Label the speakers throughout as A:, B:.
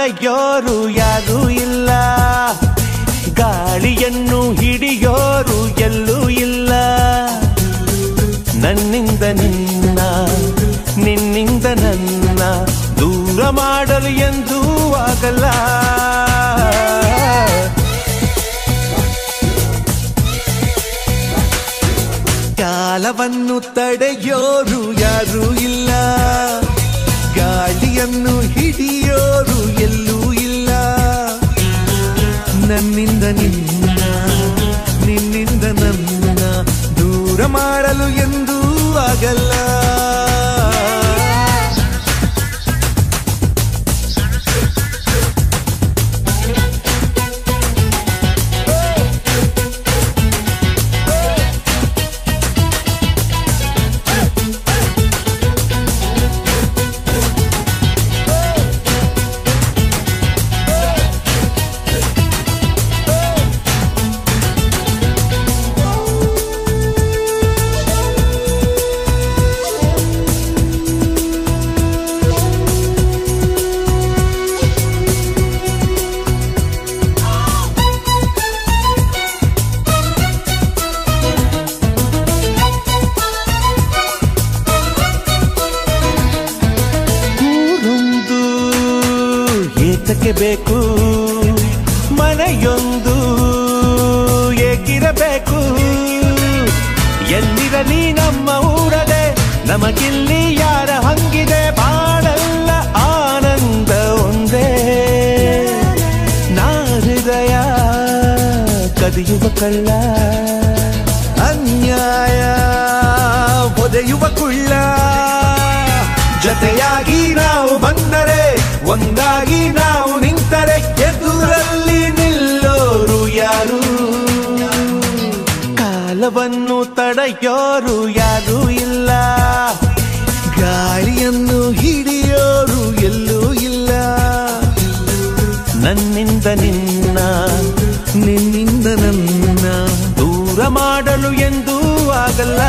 A: ತಡೆಯೋರು ಯಾರೂ ಇಲ್ಲ ಗಾಳಿಯನ್ನು ಹಿಡಿಯೋರು ಎಲ್ಲೂ ಇಲ್ಲ ನನ್ನಿಂದ ನಿನ್ನ ನಿನ್ನಿಂದ ನನ್ನ ದೂರ ಮಾಡಲು ಎಂದೂ ಆಗಲ್ಲ ಕಾಲವನ್ನು ತಡೆಯೋರು ಯಾರೂ ಇಲ್ಲ ಗಾಳಿಯನ್ನು ಹಿಡಿಯೋರು ಎಲ್ಲೂ ಇಲ್ಲ ನನ್ನಿಂದ ನಿನ್ನ ನಿನ್ನಿಂದ ನನ್ನ ದೂರ ಮಾಡಲು ಎಂದೂ ಆಗಲ್ಲ ಊರೊಂದು ಏತಕ್ಕೆ ಬೇಕು ಮನೆಯೊಂದು ಏಕಿರಬೇಕು ಎಲ್ಲಿರಲಿ ನಮ್ಮ ಊರದೆ ನಮಗಿಲ್ಲಿ ಯಾರ ಹಂಗಿದೆ ಬಾಳಲ್ಲ ಆನಂದ ಒಂದೇ ನಾ ಹೃದಯ ಕದಿಯುವ ಕಳ್ಳ ಅನ್ಯಾಯ ಒದೆಯುವ ಕುಳ್ಳ ಜತೆಯಾಗಿ ನಾವು ಬಂದರೆ ಒಂದಾಗಿ ನಾವು ನಿಂತರೆ ಎದುರಲ್ಲಿ ನಿಲ್ಲೋರು ಯಾರು ಕಾಲವನ್ನು ತಡೆಯೋರು ಯಾರೂ ಇಲ್ಲ ಗಾಳಿಯನ್ನು ಹಿಡಿಯೋರು ಎಲ್ಲೂ ಇಲ್ಲ ನನ್ನಿಂದ ನಿನ್ನ ನಿನ್ನಿಂದ ನನ್ನ ದೂರ ಮಾಡಲು ಎಂದೂ ಆಗಲ್ಲ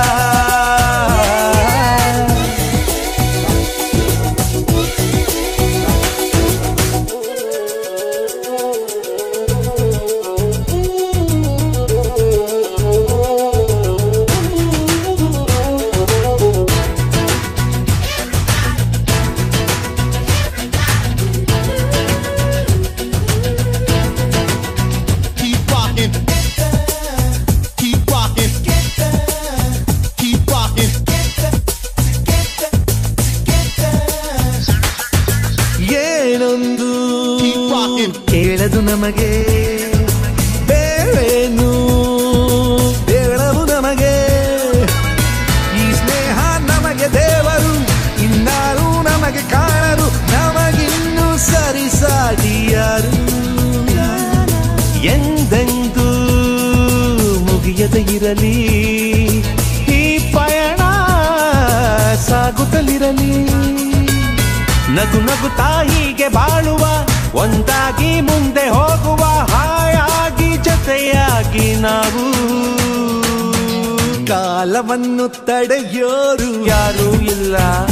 B: Keep rocking. Keep rocking. Keep rocking.
A: ಏನೊಂದು
B: Keep rocking.
A: ಕೇಳದು ನಮಗೆ ಬೇರೇನು ಬೇಡವು ನಮಗೆ ಈ ಸ್ನೇಹ ನಮಗೆ ದೇವರು ಇನ್ನಾರು ನಮಗೆ ಕಾಣರು ನಮಗಿನ್ನು ಸರಿಸಾಟಿ ಯಾರು ಎಂದೆಂದೂ ಮುಗಿಯದೆ ಇರಲಿ ಈ ಪಯಣ ಸಾಗುತ್ತಲಿರಲಿ ನಗು ನಗುತ್ತಾ ಹೀಗೆ ಬಾಳುವ ಒಂದಾಗಿ ಮುಂದೆ ಹೋಗುವ ಹಾಯಾಗಿ ಜೊತೆಯಾಗಿ ನಾವು ಕಾಲವನ್ನು ತಡೆಯೋರು ಯಾರೂ ಇಲ್ಲ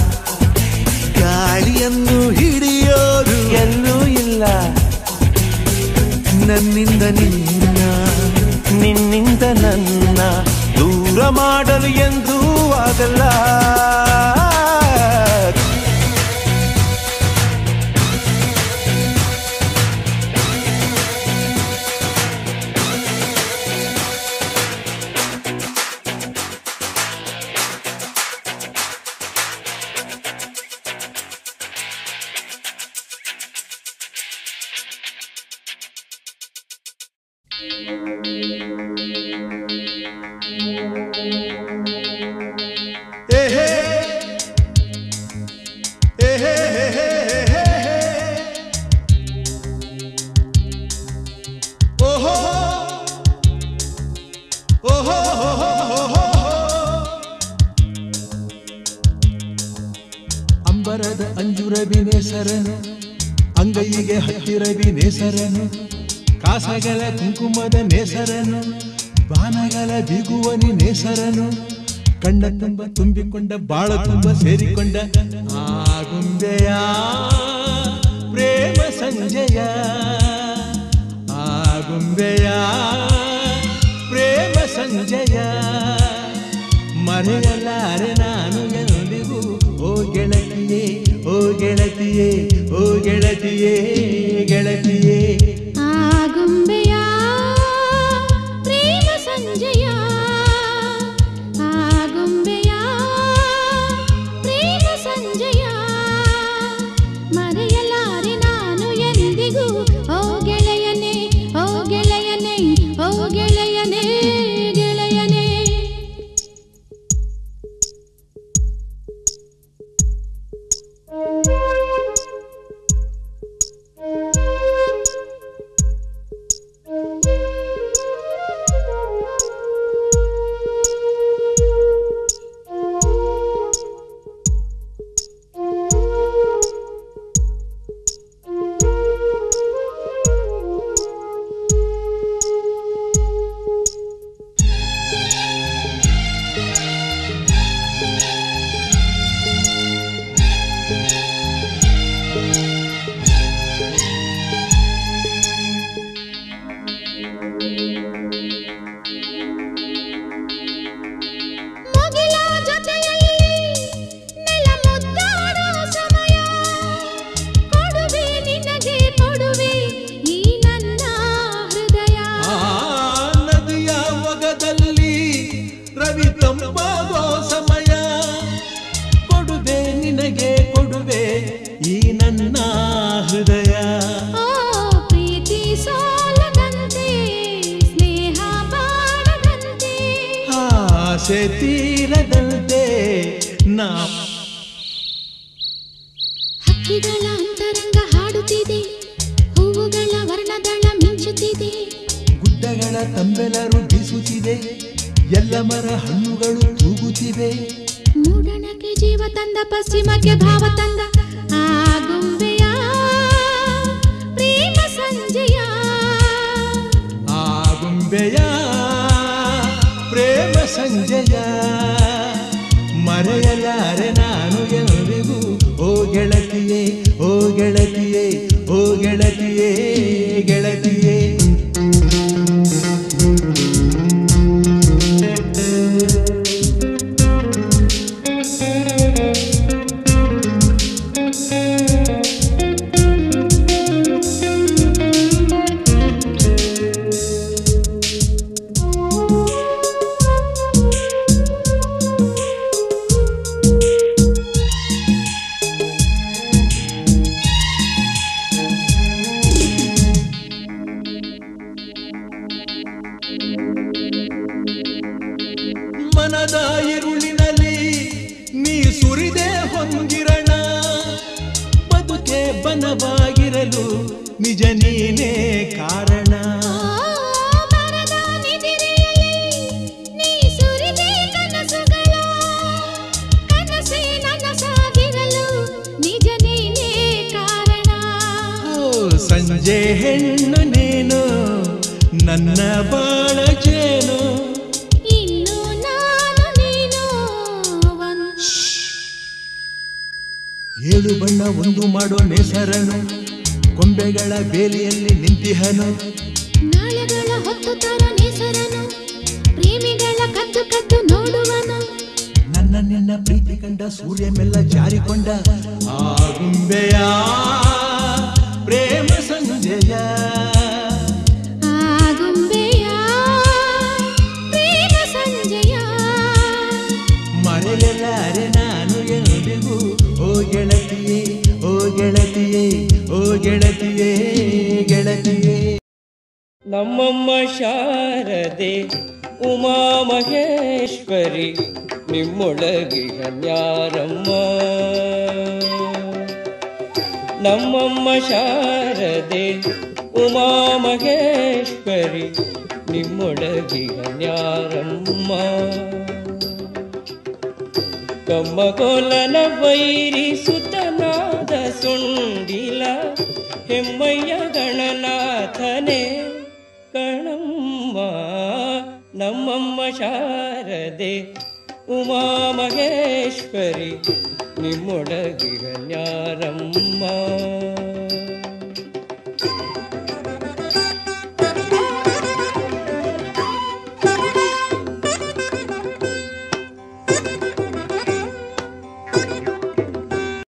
A: ಗಾಳಿಯನ್ನು ಹಿಡಿಯೋರು ಎಲ್ಲೂ ಇಲ್ಲ ನನ್ನಿಂದ ನಿನ್ನ ನಿನ್ನಿಂದ ನನ್ನ ದೂರ ಮಾಡಲು ಎಂದೂ ಆಗಲ್ಲ
C: ಅಂಬರದ ಅಂಜುರವಿ ನೇಸರನು ಅಂಗೈಗೆ ಹತ್ತಿರವಿ ನೇಸರನು ಕಾಸಗಲ ಕುಂಕುಮದ ನೇಸರನು ಬಾನಗಲ ದಿಗುವನಿ ನೇಸರನು ಕಣ್ಣ ತುಂಬ ತುಂಬಿಕೊಂಡ ಬಾಳ ತುಂಬ ಸೇರಿಕೊಂಡ ಆಗುಂಬೆಯ ಪ್ರೇಮ ಸಂಜೆ ಆಗುಂಬೆಯ ಪ್ರೇಮ ಸಂಜಯ ಮರೆಯಲಾರೆ ನಾನು ಎಂದಿಗೂ ಓ ಗೆಳತಿಯೇ ಓ ಗೆಳತಿಯೇ ಓ ಗೆಳತಿಯೇ ಗೆಳತಿಯೇ
D: ಆಗುಂಬೆಯ ಪ್ರೇಮ ಸಂಜಯ ಆಗುಂಬೆಯ ಪ್ರೇಮ ಸಂಜಯ ಮರೆಯಲಾರೆ ನಾನು ಎಂದಿಗೂ ಓ ಗೆಳೆಯನೇ ಓ ಗೆಳೆಯನೇ ಓ ಗೆಳೆಯನೇ ಗೆಳೆಯನೇ ಮುಗಿಲ ಜೊತೆಯಲ್ಲಿ ನೆಲ ಮುದ್ದಾಡೋ ಸಮಯ ಕೊಡುವೆ ನಿನಗೆ ಕೊಡುವೆ ಈ ನನ್ನ ಹೃದಯ
C: ಆ ನದಿಯ ಒಗದಲ್ಲಿ ರವಿ ತಂಪಾಗೋ ಸಮಯ ಕೊಡುವೆ ನಿನಗೆ ಕೊಡುವೆ ಈ ನನ್ನ ಹೃದಯ
D: ಓ ಪ್ರೀತಿ ಸೋಲದಂತೆ ಸ್ನೇಹ ಬಾಡದಂತೆ
C: ಆಸೆ ತೀರದಂತೆ ನಾ
D: ಹಕ್ಕಿಗಳ ಅಂತರಂಗ ಹಾಡುತ್ತಿದೆ ಹೂವುಗಳ ವರ್ಣದಳ ಮಿಂಚುತ್ತಿದೆ
C: ಗುಡ್ಡಗಳ ತಂಬೆಲರು ಬೀಸುತ್ತಿದೆ ಎಲ್ಲ ಮರ ಹಣ್ಣುಗಳು ತೂಗುತ್ತಿವೆ
D: ಮೂಡಣಕ್ಕೆ ಜೀವ ತಂದ ಪಶ್ಚಿಮಕ್ಕೆ ಭಾವ ತಂದ ಆಗುಂಬೆಯ ಪ್ರೇಮ ಸಂಜಯ
C: ಆಗುಂಬೆಯ ಪ್ರೇಮ ಸಂಜಯ ಮರೆಯಲಾರೆ ನಾನು ಎಂದಿಗೂ ಓ ಗೆಳತಿಯೇ ಓ ಗೆಳತಿಯೇ ಓ ಗೆಳತಿಯೇ ಗೆಳತಿಯೇ ಮನದ ಇರುಳಿನಲ್ಲಿ ನೀ ಸುರಿದೆ ಹೊಂದಿರಣ ಬದುಕೆ ಬನವಾಗಿರಲು ನಿಜ ನೀನೇ ಕಾರಣ
D: ಆ ಮರದ ನಿದಿರೆಯಲ್ಲಿ ನೀ ಸುರಿದೆ ಕನಸುಗಳ ಕನಸೇ ನನಸಾಗಿರಲು ನಿಜ ನೀನೇ ಕಾರಣ
C: ಓ, ಸಂಜೆ ಹೆಣ್ಣು ನೀನು ನನ್ನ ಬಾಳ ಜೇನು
D: ಇನ್ನು ನಾನು ನೀನು ಒಂದು
C: ಏಳು ಬಣ್ಣ ಒಂದು ಮಾಡೋ ನೇಸರನು ಗೊಂಬೆಗಳ ಬೇಲಿಯಲ್ಲಿ ನಿಂತಿಹನು
D: ನಾಳೆಗಳ ಹೊತ್ತು ತರೋ ನೇಸರನು ಪ್ರೇಮಿಗಳ ಕದ್ದು ಕದ್ದು ನೋಡುವನು
C: ನನ್ನ ನಿನ್ನ ಪ್ರೀತಿ ಕಂಡ ಸೂರ್ಯ ಮೆಲ್ಲ ಜಾರಿಕೊಂಡ ಆಗುಂಬೆಯ ಪ್ರೇಮ ಸಂಜಯ
D: ಆಗುಂಬೆಯ ಪ್ರೇಮ ಸಂಜಯ
C: ಮರೆಯಲಾರೆ ನಾನು ಎಂದಿಗೂ ಓ ಗೆಳತಿಯೇ ಓ ಗೆಳತಿಯೇ ಓ ಗೆಳತಿಯೇ ಗೆಳತಿಯೇ
E: ನಮ್ಮಮ್ಮ ಶಾರದೆ ಉಮಾ ಮಹೇಶ್ವರಿ ನಿಮ್ಮೊಳಗಿಗ ನ್ಯಾರಮ್ಮ ನಮ್ಮಮ್ಮ ಶಾರದೆ ಉಮಾ ಮಹೇಶ್ವರಿ ನಿಮ್ಮೊಳಗಿಗ ನ್ಯಾರಮ್ಮ ಕಮ್ಮಗೋಲನ ವೈರಿ ಸುತನಾದ ಸುಂಡಿಲ ಹೆಮ್ಮಯ್ಯ ಗಣನಾಥನೇ ಕಣಮ್ಮ ನಮ್ಮಮ್ಮ ಶಾರದೆ ಉಮಾ ಮಹೇಶ್ವರಿ ನಿಮ್ಮೊಡಗಿಗ ನ್ಯಾರಮ್ಮ